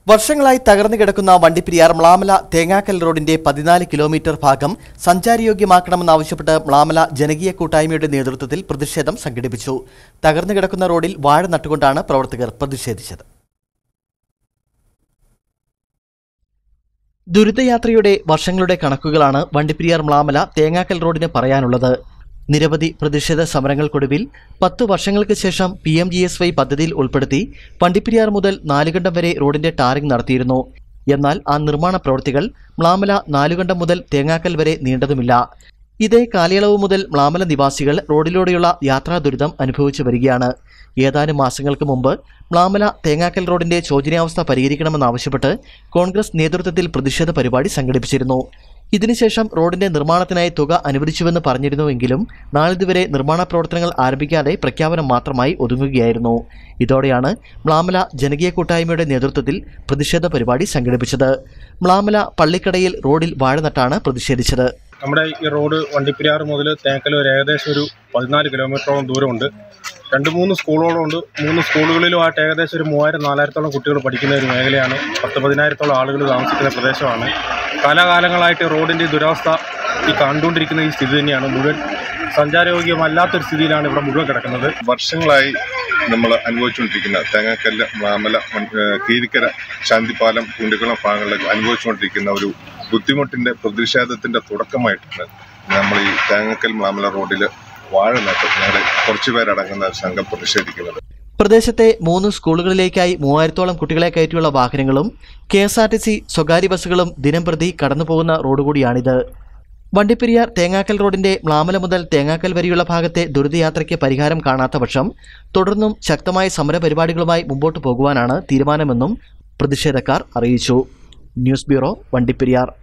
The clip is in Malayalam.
വർഷങ്ങളായി തകർന്നു കിടക്കുന്ന വണ്ടിപ്പെരിയാർ മ്ലാമല തേങ്ങാക്കൽ റോഡിന്റെ പതിനാല് കിലോമീറ്റർ ഭാഗം സഞ്ചാരയോഗ്യമാക്കണമെന്നാവശ്യപ്പെട്ട് മ്ലാമല ജനകീയ കൂട്ടായ്മയുടെ നേതൃത്വത്തിൽ പ്രതിഷേധം സംഘടിപ്പിച്ചു തകർന്നു കിടക്കുന്ന റോഡിൽ വാഴ നട്ടുകൊണ്ടാണ് പ്രവർത്തകർ പ്രതിഷേധിച്ചത് ദുരിതയാത്രയുടെ വർഷങ്ങളുടെ കണക്കുകളാണ് വണ്ടിപ്പെരിയാർ മ്ലാമല തേങ്ങാക്കൽ റോഡിന് പറയാനുള്ളത് നിരവധി പ്രതിഷേധ സമരങ്ങൾക്കൊടുവിൽ പത്ത് വർഷങ്ങൾക്ക് ശേഷം P M G S Y പദ്ധതിയിൽ ഉൾപ്പെടുത്തി വണ്ടിപ്പെരിയാർ മുതൽ നാലുകണ്ടം വരെ റോഡിന്റെ ടാറിംഗ് നടത്തിയിരുന്നു എന്നാൽ ആ നിർമ്മാണ പ്രവൃത്തികൾ മ്ലാമല നാലുകണ്ടം മുതൽ തേങ്ങാക്കൽ വരെ നീണ്ടതുമില്ല ഇതേ കാലയളവ് മുതൽ മ്ലാമല നിവാസികൾ റോഡിലൂടെയുള്ള യാത്രാ ദുരിതം അനുഭവിച്ചു വരികയാണ് ഏതാനും മാസങ്ങൾക്ക് മുമ്പ് മ്ലാമല തേങ്ങാക്കൽ റോഡിന്റെ ശോചനീയാവസ്ഥ പരിഹരിക്കണമെന്നാവശ്യപ്പെട്ട് കോൺഗ്രസ് നേതൃത്വത്തിൽ പ്രതിഷേധ പരിപാടി സംഘടിപ്പിച്ചിരുന്നു ഇതിനുശേഷം റോഡിന്റെ നിർമ്മാണത്തിനായി തുക അനുവദിച്ചുവെന്ന് പറഞ്ഞിരുന്നുവെങ്കിലും നാളിതുവരെ നിർമ്മാണ പ്രവർത്തനങ്ങൾ ആരംഭിക്കാതെ പ്രഖ്യാപനം മാത്രമായി ഒതുങ്ങുകയായിരുന്നു ഇതോടെയാണ് മ്ലാമല ജനകീയ കൂട്ടായ്മയുടെ നേതൃത്വത്തിൽ പ്രതിഷേധ പരിപാടി സംഘടിപ്പിച്ചത് മ്ലാമല പള്ളിക്കടയിൽ റോഡിൽ വാഴ നട്ടാണ് പ്രതിഷേധിച്ചത് നമ്മുടെ ഈ റോഡ് വണ്ടിപ്പെരിയാർ മുതൽ തേക്കൽ വരെ ഏകദേശം ഒരു പതിനാല് കിലോമീറ്ററോളം ദൂരമുണ്ട് രണ്ട് മൂന്ന് സ്കൂളുകളുണ്ട് മൂന്ന് സ്കൂളുകളിലുമായിട്ട് ഏകദേശം ഒരു മൂവായിരം നാലായിരത്തോളം കുട്ടികൾ പഠിക്കുന്ന ഒരു മേഖലയാണ് പത്ത് പതിനായിരത്തോളം ആളുകൾ താമസിക്കുന്ന പ്രദേശമാണ് കാലാകാലങ്ങളായിട്ട് റോഡിൻ്റെ ദുരവസ്ഥ ഈ കണ്ടുകൊണ്ടിരിക്കുന്ന ഈ സ്ഥിതി തന്നെയാണ് മുഴുവൻ സഞ്ചാരയോഗ്യമല്ലാത്തൊരു സ്ഥിതിയിലാണ് ഇവിടെ മുഴുവൻ കിടക്കുന്നത് വർഷങ്ങളായി നമ്മൾ അനുഭവിച്ചുകൊണ്ടിരിക്കുന്ന തേങ്ങാക്കല്ല് മാമല മൺ- ഏഹ് കീരിക്കര ശാന്തിപ്പാലം കുണ്ടിക്കുളം ഭാഗങ്ങളിലൊക്കെ അനുഭവിച്ചുകൊണ്ടിരിക്കുന്ന ഒരു ബുദ്ധിമുട്ടിന്റെ പ്രതിഷേധത്തിന്റെ തുടക്കമായിട്ടാണ് നമ്മൾ ഈ തേങ്ങക്കൽ മാമല റോഡിൽ വാഴ നട്ട് ഞങ്ങൾ കുറച്ചു പേരടങ്ങുന്ന സംഘം പ്രതിഷേധിക്കുന്നത് പ്രദേശത്തെ മൂന്ന് സ്കൂളുകളിലേക്കായി മൂവായിരത്തോളം കുട്ടികളെ കയറ്റിയുള്ള വാഹനങ്ങളും K S R T C സ്വകാര്യ ബസ്സുകളും ദിനംപ്രതി കടന്നുപോകുന്ന റോഡ് കൂടിയാണിത് വണ്ടിപ്പെരിയാർ തേങ്ങാക്കൽ റോഡിന്റെ മ്ലാമല മുതൽ തേങ്ങാക്കൽ വരെയുള്ള ഭാഗത്തെ ദുരിതയാത്രയ്ക്ക് പരിഹാരം കാണാത്ത പക്ഷം തുടർന്നും ശക്തമായ സമരപരിപാടികളുമായി മുമ്പോട്ട് പോകുവാനാണ് തീരുമാനമെന്നും പ്രതിഷേധക്കാർ അറിയിച്ചു ന്യൂസ് ബ്യൂറോ വണ്ടിപ്പെരിയാർ